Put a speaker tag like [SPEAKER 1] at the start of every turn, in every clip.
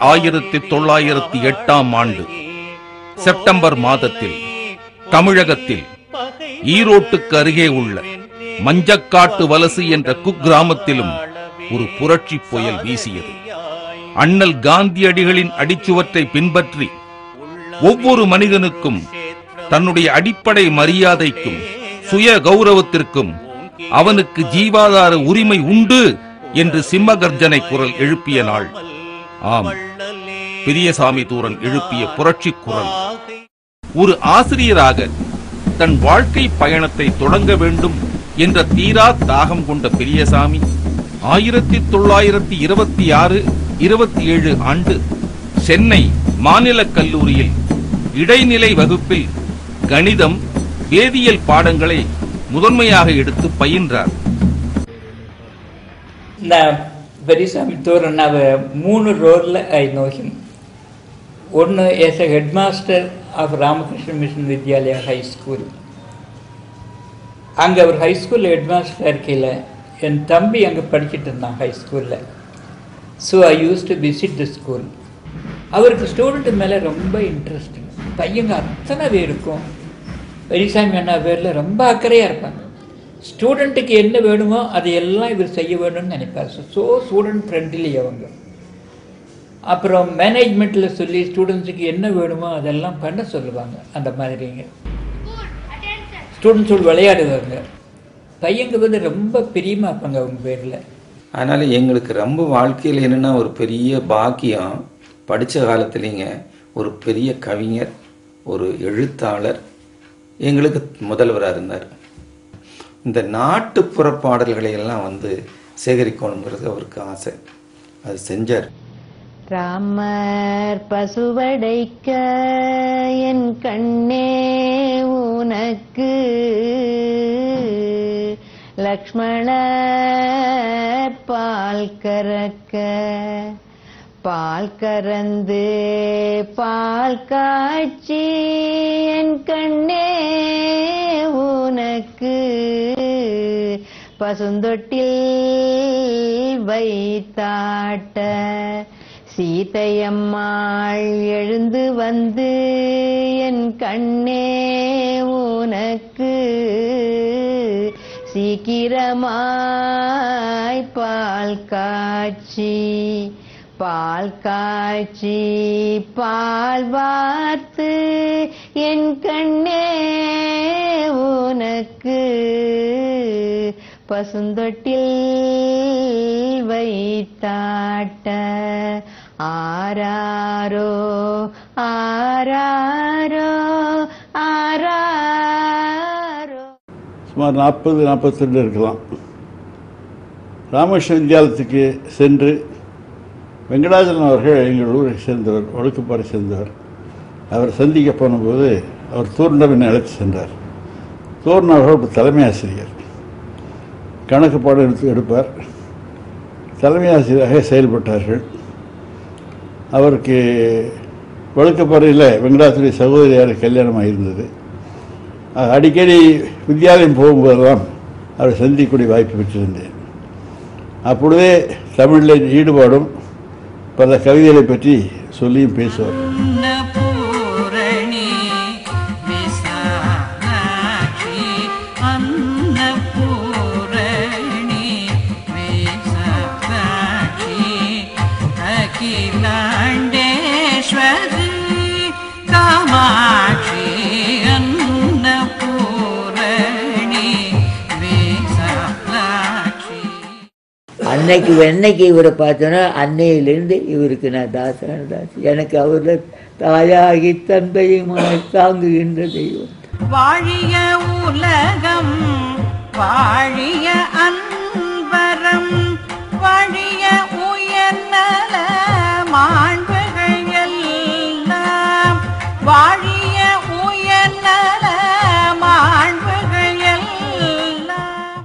[SPEAKER 1] ஆயிரத்தி தொள்ளாயிரத்தி எட்டாம் ஆண்டு செப்டம்பர் மாதத்தில் தமிழகத்தில் ஈரோட்டுக்கு அருகே உள்ள மஞ்சக்காட்டு வலசு என்ற குக்கிராமத்திலும் ஒரு புரட்சி புயல் வீசியது அண்ணல் காந்தியடிகளின் அடிச்சுவற்றை பின்பற்றி ஒவ்வொரு மனிதனுக்கும் தன்னுடைய அடிப்படை மரியாதைக்கும் சுய கௌரவத்திற்கும் அவனுக்கு ஜீவாதார உரிமை உண்டு என்று சிம்மகர்ஜனை குரல் எழுப்பிய நாள் ஆம் பெரியசாமி தூரன் எழுப்பிய புரட்சி குரல் ஒரு ஆசிரியராக தன் வாழ்க்கை பயணத்தை தொடங்க வேண்டும் என்ற தீரா தாகம் கொண்ட பெரியசாமி ஆயிரத்தி தொள்ளாயிரத்தி இருபத்தி ஆறு இருபத்தி ஏழு ஆண்டு சென்னை மாநிலக் கல்லூரியில் இடைநிலை வகுப்பில் கணிதம் வேதியியல் பாடங்களை முதன்மையாக எடுத்து பயின்றார்
[SPEAKER 2] நான் பெரியசாமி தோரனாவை மூணு ரோலில் ஐ நோ ஹிம் ஒன்று as a head master of Ramakrishna mission Vidyalaya high school அங்கே அவர் ஹை ஸ்கூலில் ஹெட் மாஸ்டர் இருக்கையில் என் தம்பி அங்கே படிச்சுட்டு இருந்தான் ஹை ஸ்கூலில் so I use to visit the school அவருக்கு ஸ்டூடெண்ட் மேலே ரொம்ப இன்ட்ரெஸ்ட் பையங்க அத்தனை பேருக்கும் பெரியசாமி அண்ணா பேரில் ரொம்ப அக்கறையாக இருப்பாங்க ஸ்டூடெண்ட்டுக்கு என்ன வேணுமோ அதையெல்லாம் இவர் செய்ய வேணும்னு நினைப்பார் ஸோ ஸ்டூடெண்ட் ஃப்ரெண்ட்லி அவங்க அப்புறம் மேனேஜ்மெண்ட்டில் சொல்லி ஸ்டூடெண்ட்ஸுக்கு என்ன வேணுமோ அதெல்லாம் பண்ண சொல்லுவாங்க அந்த மாதிரிங்க ஸ்டூடெண்ட்ஸோடு விளையாடுவாங்க பையங்க வந்து ரொம்ப பிரியமாக இருப்பாங்க அவங்க பேரில்
[SPEAKER 3] அதனால் எங்களுக்கு ரொம்ப வாழ்க்கையில் என்னென்னா ஒரு பெரிய பாக்கியம் படித்த காலத்துலேங்க ஒரு பெரிய கவிஞர் ஒரு எழுத்தாளர் எங்களுக்கு முதல்வராக இருந்தார் இந்த நாட்டுப்புற பாடல்களை எல்லாம் வந்து சேகரிக்கணுங்கிறது அவருக்கு ஆசை அது செஞ்சார்
[SPEAKER 4] ராமர் பசுவடைக்க என் கண்ணே உனக்கு லக்ஷ்மணர் பால் கறக்க பால் கறந்து பால் காய்ச்சி என் கண்ணே உனக்கு பசுந்தொட்டில் வைத்தாட்ட சீதையம்மாள் எழுந்து வந்து என் கண்ணே உனக்கு சீக்கிரமாய் பால் காய்ச்சி பால் காய்ச்சி பால் வார்த்து என் கண்ணே உனக்கு பசுந்தொட்டில் வைத்தாட்ட ஆராரோ ஆராரோ ஆராரோ
[SPEAKER 5] சுமார் நாற்பது நாற்பத்தி ரெண்டு இருக்கலாம் ராமகிருஷ்ண வித்யாலயத்துக்கு சென்று வெங்கடாஜலம் அவர்கள் எங்கள் ஊரை சேர்ந்தவர் ஒழுக்குப்பாறை சேர்ந்தவர் அவர் சந்திக்க போனபோது அவர் தூர்ணம் என்னை அழைத்து சென்றார் தூர்ணம் அவர்கள் ஒரு தலைமை ஆசிரியர் கணக்கு பாடம் எடுத்து எடுப்பார் தலைமை ஆசிரியராக செயல்பட்டார்கள் அவருக்கு வழுக்கப்பாறையில் வெங்கடாசுரி சகோதரியார் கல்யாணமாக இருந்தது அடிக்கடி வித்யாலயம் போகும்போதெல்லாம் அவரை சந்திக்கக்கூடிய வாய்ப்பு பெற்றிருந்தேன் அப்பொழுதே தமிழில் ஈடுபாடும் பல கவிதைகளை பற்றி சொல்லியும் பேசுவார்
[SPEAKER 6] அன்னபூரணி விசாலாட்சி அன்னபூரணி விசாலாட்சி அகிலாண்டேஸ்வரி காமாட்சி அன்னபூரணி விசாலாட்சி
[SPEAKER 7] அன்னைக்கு என்னைக்கு இவரை பார்த்தோன்னா அன்னையிலிருந்து இவருக்கு நான் தாசன தாசி எனக்கு அவரில் தாயாகி தந்தையுமாய் தாங்குகின்ற தெய்வம்
[SPEAKER 6] வாழிய உலகம் வாழிய அன்பரம் வாழிய உயர்நல மாண்புகள் எல்லாம் வாழிய உயர்நல மாண்புகள் எல்லாம்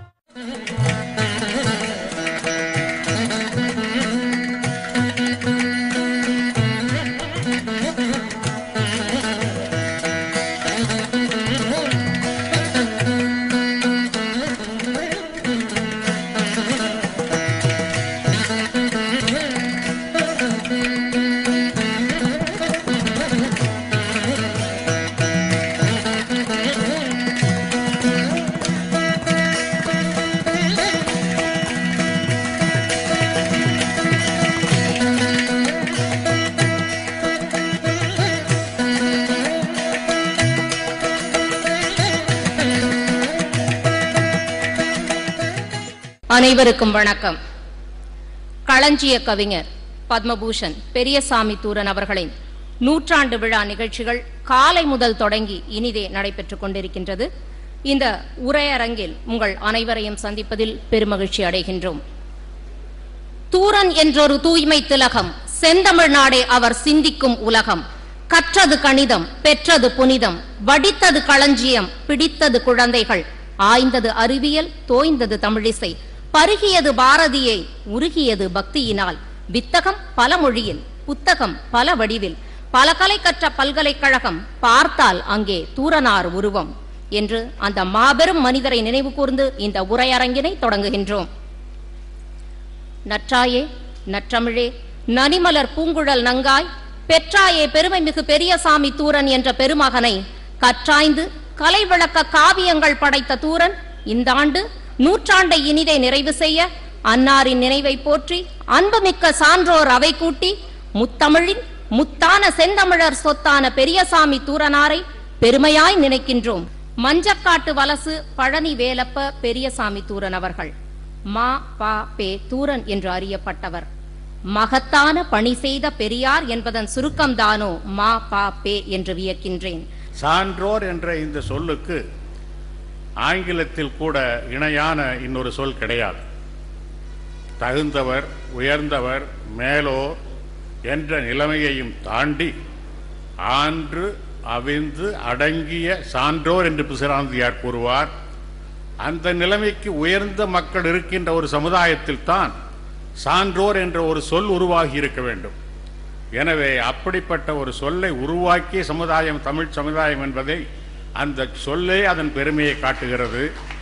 [SPEAKER 8] அனைவருக்கும் வணக்கம் களஞ்சிய கவிஞர் பத்மபூஷன் பெரியசாமி தூரன் அவர்களின் நூற்றாண்டு விழா நிகழ்ச்சிகள் காலை முதல் தொடங்கி இனிதே நடைபெற்றுக் கொண்டிருக்கின்றது இந்த உரையரங்கில் உங்கள் அனைவரையும் சந்திப்பதில் பெருமகிழ்ச்சி அடைகின்றோம் தூரன் என்றொரு தூய்மை திலகம் செந்தமிழ் நாடே அவர் சிந்திக்கும் உலகம் கற்றது கணிதம் பெற்றது புனிதம் வடித்தது களஞ்சியம் பிடித்தது குழந்தைகள் ஆய்ந்தது அறிவியல் தோய்ந்தது தமிழிசை பருகியது பாரதியை உருகியது பக்தியினால் வித்தகம் பல மொழியில் புத்தகம் பல வடிவில் பல கலை கற்ற பல்கலைக்கழகம் பார்த்தால் அங்கே தூரனார் உருவம் என்று அந்த மாபெரும் மனிதரை நினைவு கூர்ந்து இந்த உரையரங்கினை தொடங்குகின்றோம் நற்றாயே நற்றமிழே நனிமலர் பூங்குழல் நங்காய் பெற்றாயே பெருமைமிகு பெரியசாமி தூரன் என்ற பெருமகனை கற்றாய்ந்து கலை விளக்க காவியங்கள் படைத்த தூரன் இந்த ஆண்டு நூற்றாண்டை இனிதை நிறைவு செய்ய அன்னாரின் நினைவை போற்றி அன்புமிக்க சான்றோர் அவை கூட்டி முத்தமிழின் முத்தான செந்தமிழர் சொத்தான பெரியசாமி தூரனாரை பெருமையாய் நினைக்கின்றோம் மஞ்சக்காட்டு வலசு பழனி வேலப்ப பெரியசாமி தூரன் அவர்கள் மா பா பே தூரன் என்று அறியப்பட்டவர் மகத்தான பணி செய்த பெரியார் என்பதன் சுருக்கம்தானோ மா பா பே என்று வியக்கின்றேன்
[SPEAKER 9] சான்றோர் என்ற இந்த சொல்லுக்கு ஆங்கிலத்தில் கூட இணையான இன்னொரு சொல் கிடையாது தகுந்தவர் உயர்ந்தவர் மேலோர் என்ற நிலைமையையும் தாண்டி ஆன்று அவிந்து அடங்கிய சான்றோர் என்று பிசிராந்தியார் கூறுவார் அந்த நிலைமைக்கு உயர்ந்த மக்கள் இருக்கின்ற ஒரு சமுதாயத்தில் தான் சான்றோர் என்ற ஒரு சொல் உருவாகி இருக்க வேண்டும் எனவே அப்படிப்பட்ட ஒரு சொல்லை உருவாக்கிய சமுதாயம் தமிழ் சமுதாயம் என்பதை அந்த சொல்லே அதன் பெருமையை காட்டுகிறது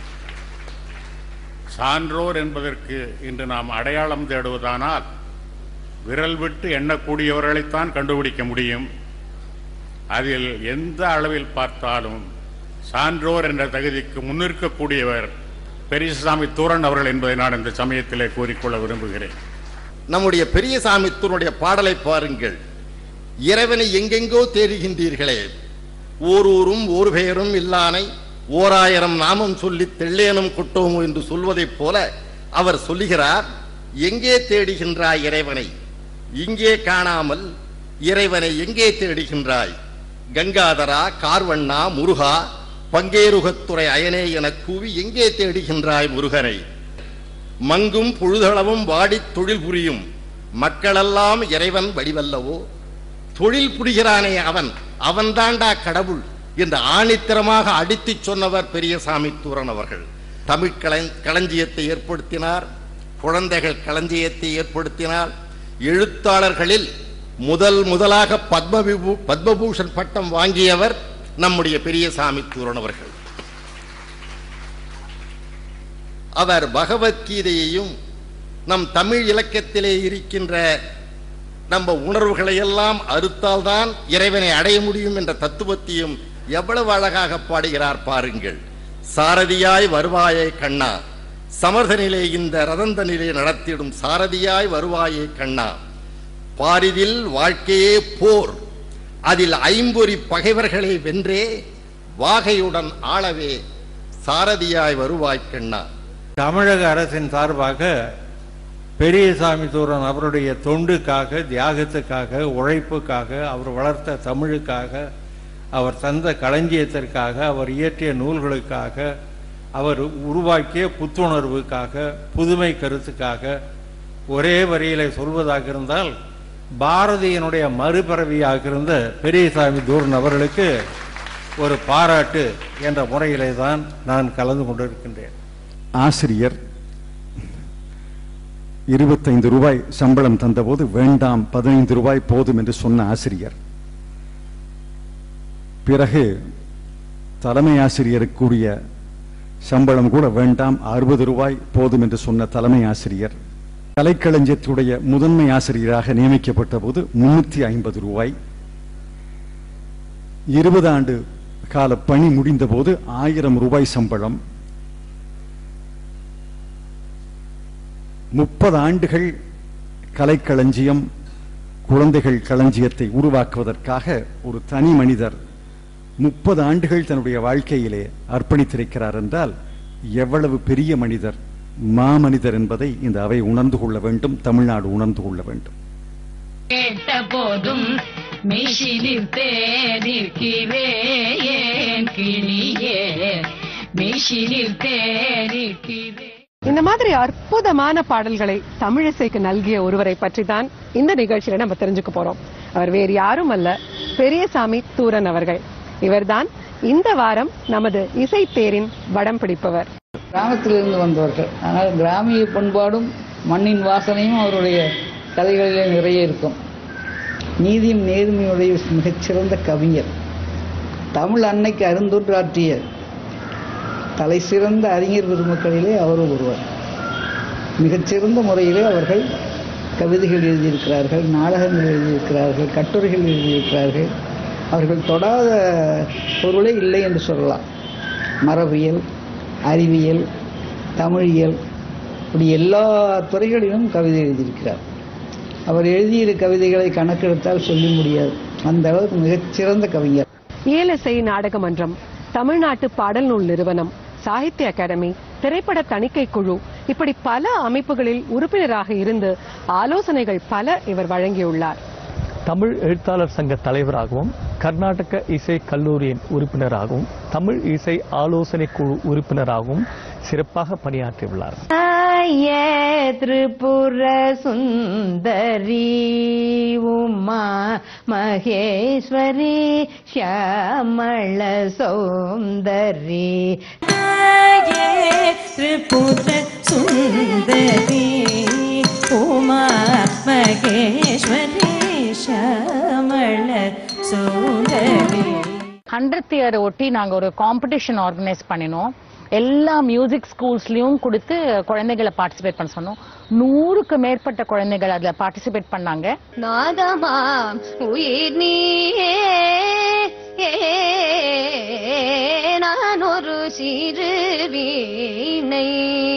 [SPEAKER 9] சான்றோர் என்பதற்கு இன்று நாம் அடையாளம் தேடுவதானால் விரல் விட்டு எண்ணக்கூடியவர்களைத்தான் கண்டுபிடிக்க முடியும் அதில் எந்த அளவில் பார்த்தாலும் சான்றோர் என்ற தகுதிக்கு முன்னிற்கக்கூடியவர் பெரியசாமி தூரன் அவர்கள் என்பதை நான் இந்த சமயத்திலே கூறிக்கொள்ள விரும்புகிறேன்
[SPEAKER 10] நம்முடைய பெரியசாமித்தூருடைய பாடலை பாருங்கள் இறைவனை எங்கெங்கோ தேடுகின்றீர்களே ஓரூரும் ஒரு பெயரும் இல்லானை ஓராயிரம் நாமம் சொல்லி தெள்ளேனும் கொட்டோமோ என்று சொல்வதைப் போல அவர் சொல்லுகிறார் எங்கே தேடுகின்றாய் இறைவனை இங்கே காணாமல் இறைவனை எங்கே தேடுகின்றாய் கங்காதரா கார்வண்ணா முருகா பங்கேருகத்துறை அயனே எனக் கூவி எங்கே தேடுகின்றாய் முருகனை மங்கும் பொழுதளவும் வாடித் தொழில் புரியும் மக்களெல்லாம் இறைவன் வடிவல்லவோ தொழில் புரிகிறானே அவன் அவன்தாண்டா கடவுள் என்று ஆணித்தரமாக அடித்துச் சொன்னவர் பெரியசாமி தூரன் அவர்கள் தமிழ் கள- களஞ்சியத்தை ஏற்படுத்தினார் குழந்தைகள் களஞ்சியத்தை ஏற்படுத்தினார் எழுத்தாளர்களில் முதல் முதலாக பத்மவிபூ பத்மபூஷன் பட்டம் வாங்கியவர் நம்முடைய பெரியசாமி தூரன் அவர்கள் அவர் பகவத்கீதையையும் நம் தமிழ் இலக்கியத்திலே இருக்கின்ற நம்ம உணர்வுகளை எல்லாம் அறுத்தால்தான் இறைவனை அடைய முடியும் என்ற தத்துவத்தையும் எவ்வளவு அழகாக பாடுகிறார் பாருங்கள் சாரதியாய் வருவாயே கண்ணா சமர்தனிலே இந்த ரதந்தனிலே நடத்திடும் சாரதியாய் வருவாயே கண்ணா பாரிதில் வாழ்க்கையே போர் அதில் ஐம்பொறி பகைவர்களை வென்றே வாகையுடன் ஆளவே சாரதியாய் வருவாய் கண்ணா
[SPEAKER 11] தமிழக அரசின் சார்பாக பெரியசாமி தூரன் அவருடைய தொண்டுக்காக தியாகத்துக்காக உழைப்புக்காக அவர் வளர்த்த தமிழுக்காக அவர் தந்த களஞ்சியத்திற்காக அவர் இயற்றிய நூல்களுக்காக அவர் உருவாக்கிய புத்துணர்வுக்காக புதுமை கருத்துக்காக ஒரே வரியிலே சொல்வதாக இருந்தால் பாரதியினுடைய மறுபிறவியாக இருந்த பெரியசாமி தூரன் அவர்களுக்கு ஒரு பாராட்டு என்ற முறையிலே தான் நான் கலந்து கொண்டிருக்கின்றேன்
[SPEAKER 12] ஆசிரியர் இருபத்தைந்து ரூபாய் சம்பளம் தந்தபோது வேண்டாம் பதினைந்து ரூபாய் போதும் என்று சொன்ன ஆசிரியர் பிறகு தலைமை ஆசிரியருக்குரிய சம்பளம் கூட வேண்டாம் அறுபது ரூபாய் போதும் என்று சொன்ன தலைமை ஆசிரியர் கலைக்களஞ்சியத்துடைய முதன்மை ஆசிரியராக நியமிக்கப்பட்ட போது முன்னூத்தி ஐம்பது ரூபாய் இருபது ஆண்டு கால பணி முடிந்த போது ஆயிரம் ரூபாய் சம்பளம் முப்பது ஆண்டுகள் கலைக்களஞ்சியம் குழந்தைகள் களஞ்சியத்தை உருவாக்குவதற்காக ஒரு தனி மனிதர் முப்பது ஆண்டுகள் தன்னுடைய வாழ்க்கையிலே அர்ப்பணித்திருக்கிறார் என்றால் எவ்வளவு பெரிய மனிதர் மாமனிதர் என்பதை இந்த அவை உணர்ந்து கொள்ள வேண்டும் தமிழ்நாடு உணர்ந்து கொள்ள வேண்டும்
[SPEAKER 13] கேட்ட போதும் மெஷினில் தேரிக்கிறேன் கிளியே மெஷினில் தேரிக்கிறேன்
[SPEAKER 14] இந்த மாதிரி அற்புதமான பாடல்களை தமிழிசைக்கு நல்கிய ஒருவரை பற்றி தான் இந்த நிகழ்ச்சியில நம்ம தெரிஞ்சுக்க போறோம் அவர் வேறு யாரும் அல்ல பெரியசாமி தூரன் அவர்கள் இவர்தான் இந்த வாரம் நமது இசை தேரின் வடம் பிடிப்பவர்
[SPEAKER 15] கிராமத்திலிருந்து வந்தவர்கள் ஆனால் கிராமிய பண்பாடும் மண்ணின் வாசனையும் அவருடைய கதைகளிலே நிறைய இருக்கும் நீதியும் நேர்மையுடைய மிகச்சிறந்த கவிஞர் தமிழ் அன்னைக்கு அருந்தொன்றாற்றிய தலை சிறந்த அறிஞர் பெருமக்களிலே அவரும் ஒருவர் மிகச்சிறந்த முறையிலே அவர்கள் கவிதைகள் எழுதியிருக்கிறார்கள் நாடகங்கள் எழுதியிருக்கிறார்கள் கட்டுரைகள் எழுதியிருக்கிறார்கள் அவர்கள் தொடாத பொருளே இல்லை என்று சொல்லலாம் மரபியல் அறிவியல் தமிழியல் இப்படி எல்லா துறைகளிலும் கவிதை எழுதியிருக்கிறார் அவர் எழுதிய கவிதைகளை கணக்கெடுத்தால் சொல்ல முடியாது அந்த அளவுக்கு மிகச்சிறந்த கவிஞர்
[SPEAKER 14] இயலிசை நாடக மன்றம் தமிழ்நாட்டு பாடல் நூல் நிறுவனம் சாகித்ய அகாடமி திரைப்பட தணிக்கை குழு இப்படி பல அமைப்புகளில் உறுப்பினராக இருந்து ஆலோசனைகள் பல இவர் வழங்கியுள்ளார்
[SPEAKER 16] தமிழ் எழுத்தாளர் சங்க தலைவராகவும் கர்நாடக இசை கல்லூரியின் உறுப்பினராகவும் தமிழ் இசை ஆலோசனை குழு உறுப்பினராகவும் சிறப்பாக பணியாற்றியுள்ளார்
[SPEAKER 4] ஆயே திரிபுர சுந்தரி உமா மகேஸ்வரி ஷியாமள சௌந்தரி
[SPEAKER 13] திரிபுர சுந்தரி உமா மகேஸ்வரி ஷமள சுந்தரி
[SPEAKER 17] ஹண்ட்ரட் இயர் ஒட்டி நாங்க ஒரு காம்படிஷன் ஆர்கனைஸ் பண்ணினோம் எல்லா மியூசிக் ஸ்கூல்ஸ்லயும் கொடுத்து குழந்தைகளை பார்ட்டிசிபேட் பண்ண சொன்னோம் நூறுக்கு மேற்பட்ட குழந்தைகள் அதுல பார்ட்டிசிபேட் பண்ணாங்க
[SPEAKER 4] நாதமாம் உயிர் நீயே நான் ஒரு சிறு வீணை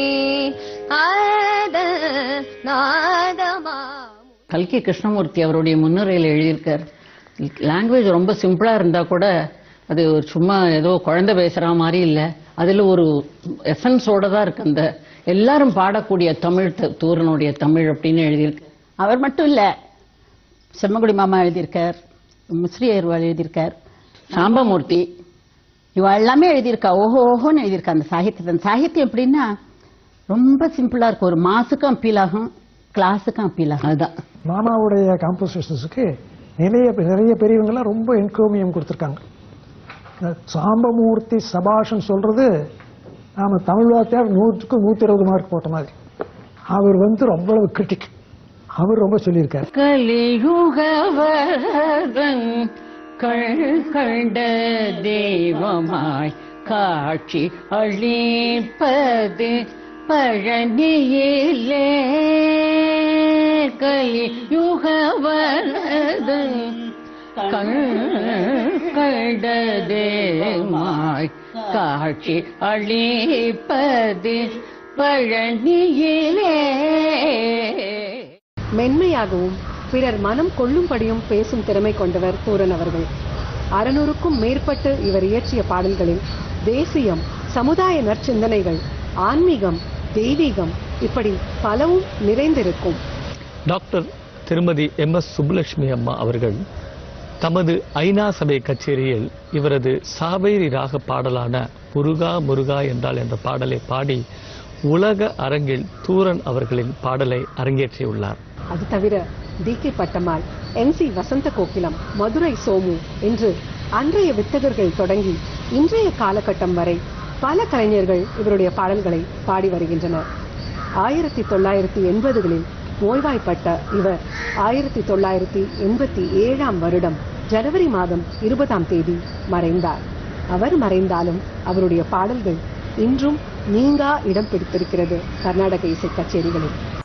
[SPEAKER 4] ஆத நாதமா
[SPEAKER 18] கல்கி கிருஷ்ணமூர்த்தி அவருடைய முன்னுரையில் எழுதியிருக்கார் லாங்குவேஜ் ரொம்ப சிம்பிளா இருந்தா கூட அது ஒரு சும்மா ஏதோ குழந்தை பேசுற மாதிரி இல்ல அதுல ஒரு எசன்ஸோட தான் இருக்கு அந்த எல்லாரும் பாடக்கூடிய தமிழ் த- தூரனுடைய தமிழ் அப்படின்னு எழுதியிருக்கு
[SPEAKER 19] அவர் மட்டும் இல்ல செம்மகுடி மாமா எழுதியிருக்கார் மிஸ்ரி ஏர்வாள் எழுதியிருக்கார் சாம்பமூர்த்தி இவ எல்லாமே எழுதியிருக்கா ஓஹோ ஓஹோன்னு எழுதியிருக்கா அந்த சாகித்யத்தை அந்த சாகித்யம் எப்படின்னா ரொம்ப சிம்பிளா இருக்கும் ஒரு மாசுக்கும் அப்பீல் ஆகும் கிளாஸுக்கும் அப்பீல் ஆகும் அதுதான்
[SPEAKER 20] மாமாவுடைய காம்போசிஷன்ஸுக்கு நிறைய நிறைய பெரியவங்களாம் ரொம்ப என்கோமியம் கொடுத்துருக்காங்க இந்த சாம்பமூர்த்தி சபாஷன் சொல்றது நாம தமிழ் வார்த்தையார் நூற்றுக்கு நூத்தி இருபது மார்க் போட்ட மாதிரி அவர் வந்து ரொம்ப கிரிட்டிக் அவர் ரொம்ப சொல்லியிருக்காரு
[SPEAKER 18] கலியுகவரதன் கள் கண்ட தெய்வமாய் காட்சி அளிப்பது பழனியிலே கலியுகவரதன் கள் கண்ட தெய்வமாய் காட்சி அளிப்பது பழனியிலே
[SPEAKER 14] மென்மையாகவும் பிறர் மனம் கொள்ளும்படியும் பேசும் திறமை கொண்டவர் பூரன் அவர்கள் அறுநூறுக்கும் மேற்பட்டு இவர் இயற்றிய பாடல்களில் தேசியம் சமுதாய நற்சிந்தனைகள் ஆன்மீகம் தெய்வீகம் இப்படி பலவும் நிறைந்திருக்கும்
[SPEAKER 16] டாக்டர் திருமதி எம் எஸ் சுப்புலட்சுமி அம்மா அவர்கள் தமது ஐநா சபை கச்சேரியில் இவரது சாவேரி ராக பாடலான முருகா முருகா என்றால் என்ற பாடலை பாடி உலக அரங்கில் தூரன் அவர்களின் பாடலை அரங்கேற்றியுள்ளார்
[SPEAKER 14] அது தவிர D K Pattammal N C Vasantha Kokilam Madurai Somu என்று அன்றைய வித்தகர்கள் தொடங்கி இன்றைய காலகட்டம் வரை பல கலைஞர்கள் இவருடைய பாடல்களை பாடி வருகின்றனர் ஆயிரத்தி தொள்ளாயிரத்தி எண்பதுகளில் நோய்வாய்ப்பட்ட இவர் ஆயிரத்தி தொள்ளாயிரத்தி எண்பத்தி ஏழாம் வருடம் ஜனவரி மாதம் இருபதாம் தேதி மறைந்தார் அவர் மறைந்தாலும் அவருடைய பாடல்கள் இன்றும் நீங்கா இடம் பிடித்திருக்கிறது கர்நாடக இசை கச்சேரிகளில்